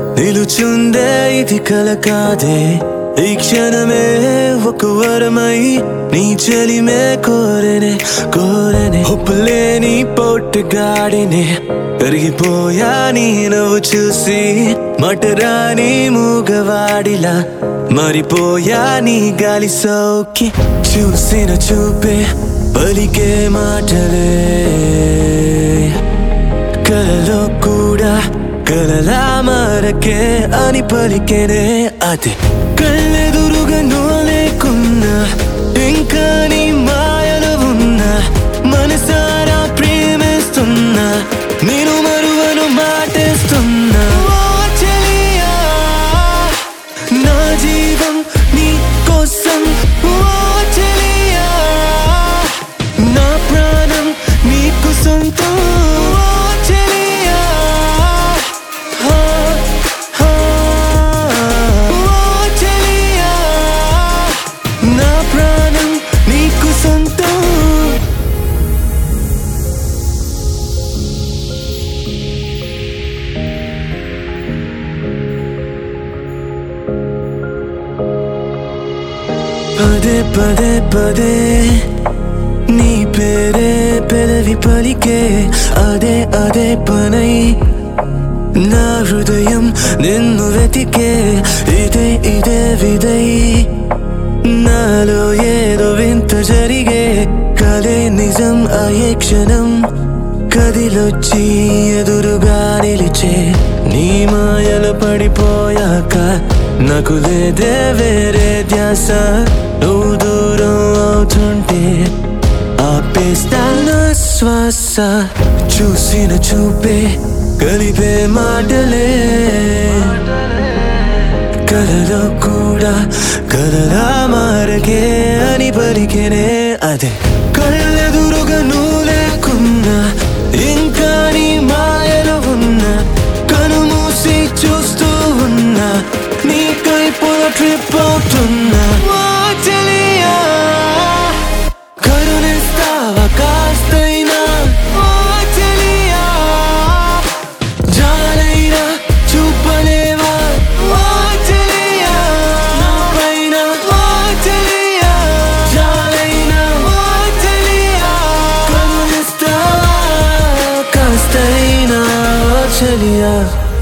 నిలుచుందే ఇది కల కాదే ఈ క్షణమే ఒక వరమై నీ చలిమే కోరనే కోరనే ఒప్పులేని పొట్టుగాడినే కరిగిపోయా నీ నవ్వు చూసి మటరాని మూగవాడిలా మరిపోయా నీ గాలి సౌకి చూసిన చూపే పలికే మాటలే కలలో కూడా కలలా మరకే అని పలికేనే అదే కళ్ళెదురుగా నువ్వు లేకున్నా ఇంకా నీ మాయలు ఉన్నా మనసారా ప్రేమిస్తున్నా నేను మరువను మాటేస్తున్నా ఓ చెలియా, నా జీవం నీ కోసం ఓ చెలియా, నా ప్రాణం నీకు సొంతం ఓ చెలియా, హా, హా, ఓ చెలియా, నా ప్రాణం నీకు సొంతం పదే పదే పదే నీ పేరే పెదవి పలికే అదే అదే పనై నా హృదయం నిన్ను వెతికే ఇదే ఇదే విదై నాలో ఏదో వింత జరిగే కలే నిజం అయ్యే క్షణం కదిలొచ్చి ఎదురుగా నిలిచే నీ మాయలు పడిపోయాక నాకు లేదే వేరే ధ్యాస నువ్వు దూరం అవుతుంటే ఆపేస్తా నా శ్వాస చూసిన చూపే కలిపే మాటలే కలలో కూడా కలలా మారకే అని పలికేనే అదే కళ్ళెదురుగా నువ్వు లేకున్నా ఇంకా నీ మాయలు ఉన్నా కను మూసి చూస్తూ ఉన్నా నీకై పొల ట్రిప్ అవుతున్నా ఓ చెలియా, కరుణిస్తావా కాస్తైనా ఓ చెలియా, జాలైనా చూపలేవా ఓ చెలియా, నాపైన ఓ చెలియా, జాలైనా ఓ చెలియా, కరుణిస్తావా కాస్తైనా ఓ చెలియా